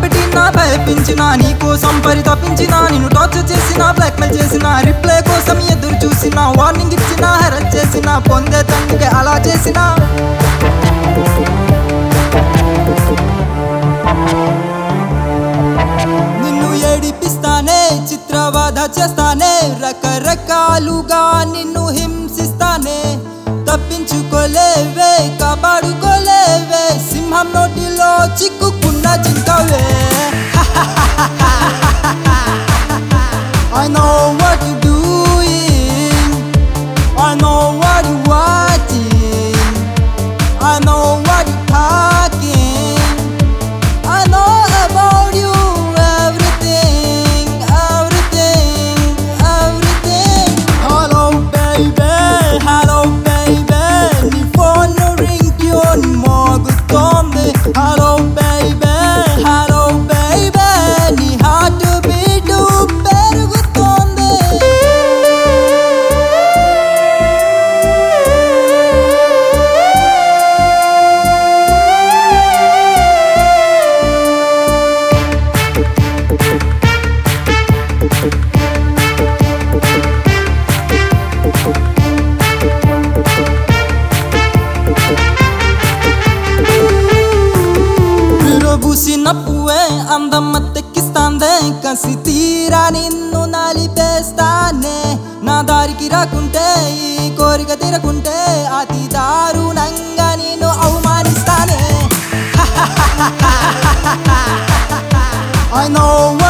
భయపెట్టి నా భయపించిన నీ కోసం పరితపించిన నిన్ను టార్చర్ చేసిన బ్లాక్మెయిల్ చేసిన రిప్లై కోసం ఎదురు చూసిన వార్నింగ్ ఇచ్చిన హెరస్ చేసిన పొందే తండ్రికి అలా చేసిన నిన్ను ఏడిపిస్తానే చిత్రవధ చేస్తానే రకరకాలుగా నిన్ను హింసిస్తానే తప్పించుకోలేవే కాపాడుకోలేవే సింహం నోటిలో చిక్కుకున్న జింకవే I know what you're doing I know what you're watching I know what you're talking I know about you everything, everything, everything. Hello baby, hello baby. నీ ఫోన్ రింగ్ ట్యూన్ మోగుతోంది. Hello baby, hello baby. నీ heart beat పెరుగుతోంది. విరబూసిన పువ్వే అందమ్మ తెక్కిస్తాందే కసి తీరా నిన్ను నలిపేస్తానే నా దారికి రాకుంటే ఈ కోరిక తీరకుంటే అతి దారుణంగా నేను అవమానిస్తానే I know